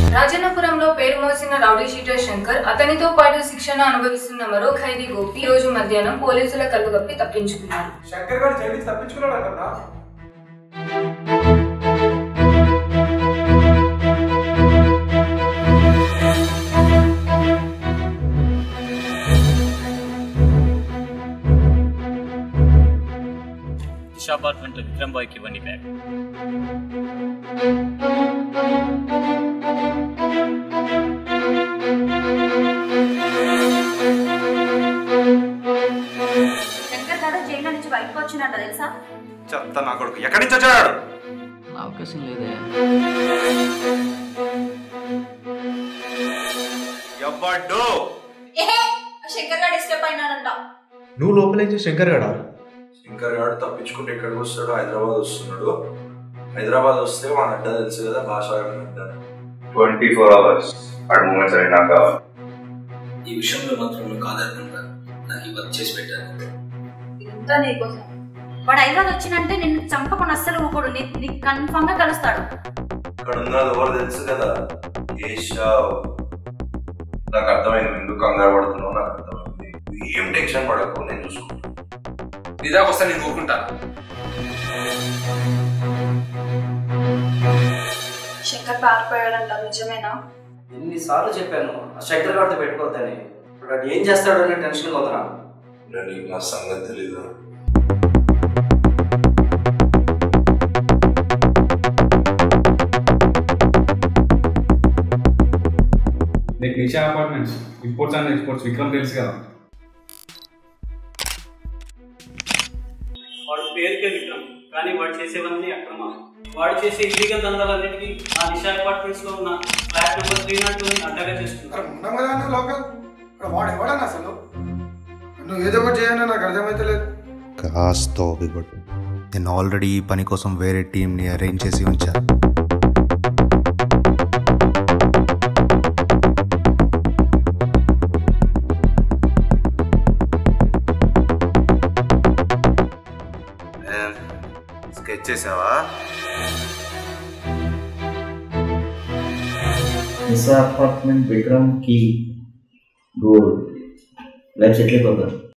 రాజన్నపురంలో పేరు మోసిన rowdy sheeter Shankar అతనితో పాటు శిక్షణ అనుభవిస్తున్న మరో ఖైదీ గోపి ఈ రోజు మధ్యాహ్నం పోలీసుల కళ్ళుగప్పి తప్పించుకున్నారు శంకర్ గారు జైలు నుంచి తప్పించుకున్నాడు అంటన్నా దిశ అపార్ట్మెంట్లో విక్రమ్ బాయ్కి ఇవ్వండి బ్యాగ్ శంకర్ గారు జైలు నుంచి బయటకు వచ్చినట్ట తెలుసా చెత్త నా కొడుకు ఎక్కడి నుంచి వచ్చాడు అవకాశం లేదే ఎవ్వడ్డు ఏహే శంకర్ గారు ఎస్కేప్ అయినాడంట నువ్వు లోపలేం చేసి శంకర్ గడా శంకర్ గారు తప్పించుకుంటే ఎక్కడికి వస్తాడు హైదరాబాద్ వస్తున్నాడు హైదరాబాద్ వస్తే మన అడ్డ తెలుసు కదా భాష అడ్డ ట్వంటీ ఫోర్ అవర్స్ అటు మూమెంట్స్ అవి నాకు కావాలి ఈ విషయంలో మాత్రం నువ్వు కాదనుకుంటా నాకు ఈ వర్క్ చేసి పెట్టాను ఇంతా నీకోసం వాడు హైదరాబాద్ వచ్చినంటే నిన్ను చంపకుండా అస్సలు ఊకోడు నీ- నీకు కన్ఫామ్ గా కలుస్తాడు ఇక్కడ ఉన్నది ఎవరు తెలుసు కదా కేశవ్ నాకు అర్థమైంది నువ్వు ఎందుకు కంగారు పడుతున్నావు నాకు అర్థమైంది నువ్వు ఏం టెన్షన్ పడకు నేను చూసుకుంటాను ఇదాకా వస్తా నేను ఊరుకుంటా శంకర్ పారిపోయాడంట నిజమేనా ఎన్నిసార్లు చెప్పాను ఆ శంకర్ గారితో పెట్టుకోవద్దని ఇప్పుడు వాడు ఏం చేస్తాడు అనే టెన్షన్ ఉంది నాకు ఇలా నీకు నా సంగతి తెలీదు నీకు Nisha apartments imports and exports Vikram తెలుసు కదా వాడు పేరుకే విక్రమ్ కానీ వాడు చేసేవన్నీ అక్రమ వాడు చేసే ఇల్లీగల్ దందాలన్నిటికీ ఆ నిషా అపార్ట్మెంట్స్ లో ఉన్న flat number three nought two అడ్డగా చేస్తున్నారు ఉన్నాం కదా అన్న లోకల్ ఇక్కడ వాడు ఎవడన్నా అసలు నువ్వు ఏదో ఒకటి చేయన్నా నాకు అర్థమైతే లేదు కాస్త ఓపికొట్టు నేను ఆల్రెడీ ఈ పని కోసం వేరే టీంని అరేంజ్ చేసి ఉంచా స్కెచ్ చేసావా నిశా అపార్ట్మెంట్ విక్రమ్ కి గోల్డ్ లైఫ్ సెటిల్ అయిపోతారు